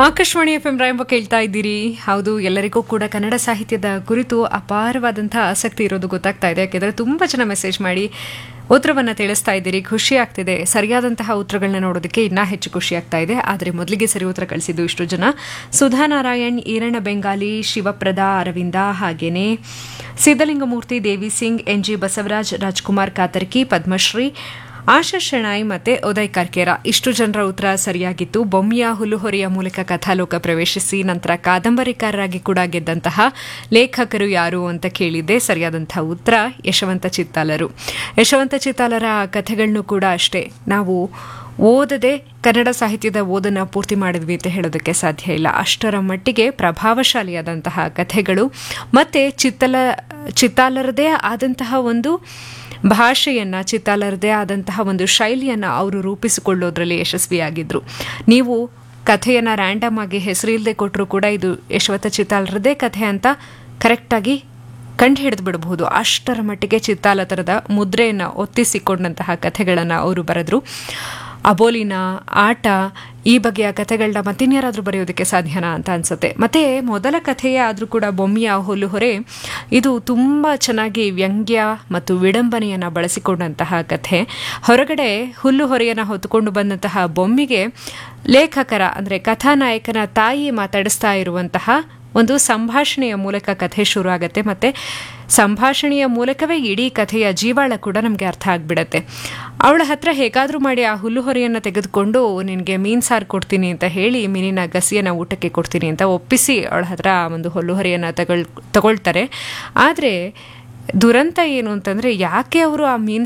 Akashvani F M ರಾಯಂಬ ಕೇಳ್ತಾ ಇದ್ದೀರಿ ಹೌದು ಎಲ್ಲರಿಗೂ ಕೂಡ ಕನ್ನಡ ಸಾಹಿತ್ಯದ ಕುರಿತು ಅಪಾರವಾದಂತಹ ಆಸಕ್ತಿ ಇರೋದು ಗೊತ್ತಾಗ್ತಾ ಇದೆ ಯಾಕೆಂದರೆ ತುಂಬ ಜನ ಮೆಸೇಜ್ ಮಾಡಿ ಉತ್ತರವನ್ನು ತಿಳಿಸ್ತಾ ಇದ್ದೀರಿ ಖುಷಿ ಆಗ್ತಿದೆ ಸರಿಯಾದಂತಹ ಉತ್ತರಗಳನ್ನ ನೋಡೋದಕ್ಕೆ ಇನ್ನೂ ಹೆಚ್ಚು ಖುಷಿ ಆಗ್ತಾ ಇದೆ ಆದರೆ ಮೊದಲಿಗೆ ಸರಿ ಉತ್ತರ ಕಳಿಸಿದ್ದು ಇಷ್ಟು ಜನ ಸುಧಾ ನಾರಾಯಣ್ ಈರಣ್ಣ ಬೆಂಗಾಲಿ ಶಿವಪ್ರದ ಅರವಿಂದ ಹಾಗೇನೆ ಸಿದ್ದಲಿಂಗಮೂರ್ತಿ ದೇವಿ ಸಿಂಗ್ ಎನ್ ಜಿ ಬಸವರಾಜ್ ರಾಜ್ಕುಮಾರ್ ಕಾತರ್ಕಿ ಪದ್ಮಶ್ರೀ ಆಶಾ ಶೆಣಾಯ್ ಮತ್ತೆ ಉದಯ್ ಕರ್ಕೇರ ಇಷ್ಟು ಜನರ ಉತ್ತರ ಸರಿಯಾಗಿತ್ತು ಬೊಮ್ಮಿಯ ಹುಲ್ಲುಹೊರೆಯ ಮೂಲಕ ಕಥಾಲೋಕ ಪ್ರವೇಶಿಸಿ ನಂತರ ಕಾದಂಬರಿಕಾರರಾಗಿ ಕೂಡ ಗೆದ್ದಂತಹ ಲೇಖಕರು ಯಾರು ಅಂತ ಕೇಳಿದ್ದೆ ಸರಿಯಾದಂತಹ ಉತ್ತರ ಯಶವಂತ ಚಿತ್ತಾಲರು ಯಶವಂತ ಚಿತ್ತಾಲರ ಕಥೆಗಳನ್ನು ಕೂಡ ಅಷ್ಟೇ ನಾವು ಓದದೆ ಕನ್ನಡ ಸಾಹಿತ್ಯದ ಓದನ್ನು ಪೂರ್ತಿ ಮಾಡಿದ್ವಿ ಅಂತ ಹೇಳೋದಕ್ಕೆ ಸಾಧ್ಯ ಇಲ್ಲ ಅಷ್ಟರ ಮಟ್ಟಿಗೆ ಪ್ರಭಾವಶಾಲಿಯಾದಂತಹ ಕಥೆಗಳು ಮತ್ತೆ ಚಿತ್ತಲ ಚಿತ್ತಾಲರದೇ ಆದಂತಹ ಒಂದು ಭಾಷೆಯನ್ನು ಚಿತ್ತಾಲರದೇ ಆದಂತಹ ಒಂದು ಶೈಲಿಯನ್ನು ಅವರು ರೂಪಿಸಿಕೊಳ್ಳೋದ್ರಲ್ಲಿ ಯಶಸ್ವಿಯಾಗಿದ್ದರು ನೀವು ಕಥೆಯನ್ನು ರ್ಯಾಂಡಮ್ ಆಗಿ ಹೆಸರಿಲ್ಲದೆ ಕೊಟ್ಟರು ಕೂಡ ಇದು ಯಶವಂತ ಚಿತ್ತಾಲರದೇ ಕಥೆ ಅಂತ ಕರೆಕ್ಟಾಗಿ ಕಂಡು ಹಿಡಿದು ಬಿಡಬಹುದು ಅಷ್ಟರ ಮಟ್ಟಿಗೆ ಚಿತ್ತಾಲ ಥರದ ಮುದ್ರೆಯನ್ನು ಒತ್ತಿಸಿಕೊಂಡಂತಹ ಕಥೆಗಳನ್ನು ಅವರು ಬರೆದ್ರು ಅಬೋಲಿನ ಆಟ ಈ ಬಗೆಯ ಕಥೆಗಳನ್ನ ಮತ್ತಿನ್ಯಾರಾದರೂ ಬರೆಯೋದಕ್ಕೆ ಸಾಧ್ಯನಾ ಅಂತ ಅನ್ಸುತ್ತೆ ಮತ್ತೆ ಮೊದಲ ಕಥೆಯೇ ಆದರೂ ಕೂಡ ಬೊಮ್ಮಿಯ ಹುಲ್ಲುಹೊರೆ ಇದು ತುಂಬ ಚೆನ್ನಾಗಿ ವ್ಯಂಗ್ಯ ಮತ್ತು ವಿಡಂಬನೆಯನ್ನು ಬಳಸಿಕೊಂಡಂತಹ ಕಥೆ ಹೊರಗಡೆ ಹುಲ್ಲುಹೊರೆಯನ್ನು ಹೊತ್ತುಕೊಂಡು ಬಂದಂತಹ ಬೊಮ್ಮಿಗೆ ಲೇಖಕರ ಅಂದರೆ ಕಥಾನಾಯಕನ ತಾಯಿ ಮಾತಾಡಿಸ್ತಾ ಇರುವಂತಹ ಒಂದು ಸಂಭಾಷಣೆಯ ಮೂಲಕ ಕಥೆ ಶುರು ಆಗುತ್ತೆ ಮತ್ತು ಸಂಭಾಷಣೆಯ ಮೂಲಕವೇ ಇಡೀ ಕಥೆಯ ಜೀವಾಳ ಕೂಡ ನಮಗೆ ಅರ್ಥ ಆಗಿಬಿಡತ್ತೆ ಅವಳ ಹತ್ರ ಹೇಗಾದರೂ ಮಾಡಿ ಆ ಹುಲ್ಲು ಹೊರೆಯನ್ನು ತೆಗೆದುಕೊಂಡು ನಿನಗೆ ಮೀನು ಸಾರು ಕೊಡ್ತೀನಿ ಅಂತ ಹೇಳಿ ಮೀನಿನ ಗಸಿಯನ್ನು ಊಟಕ್ಕೆ ಕೊಡ್ತೀನಿ ಅಂತ ಒಪ್ಪಿಸಿ ಅವಳ ಹತ್ರ ಆ ಒಂದು ಹುಲ್ಲು ಹೊರೆಯನ್ನು ತಗೊಳ್ ತಗೊಳ್ತಾರೆ ಆದರೆ ದುರಂತ ಏನು ಅಂತಂದರೆ ಯಾಕೆ ಅವರು ಆ ಮೀನು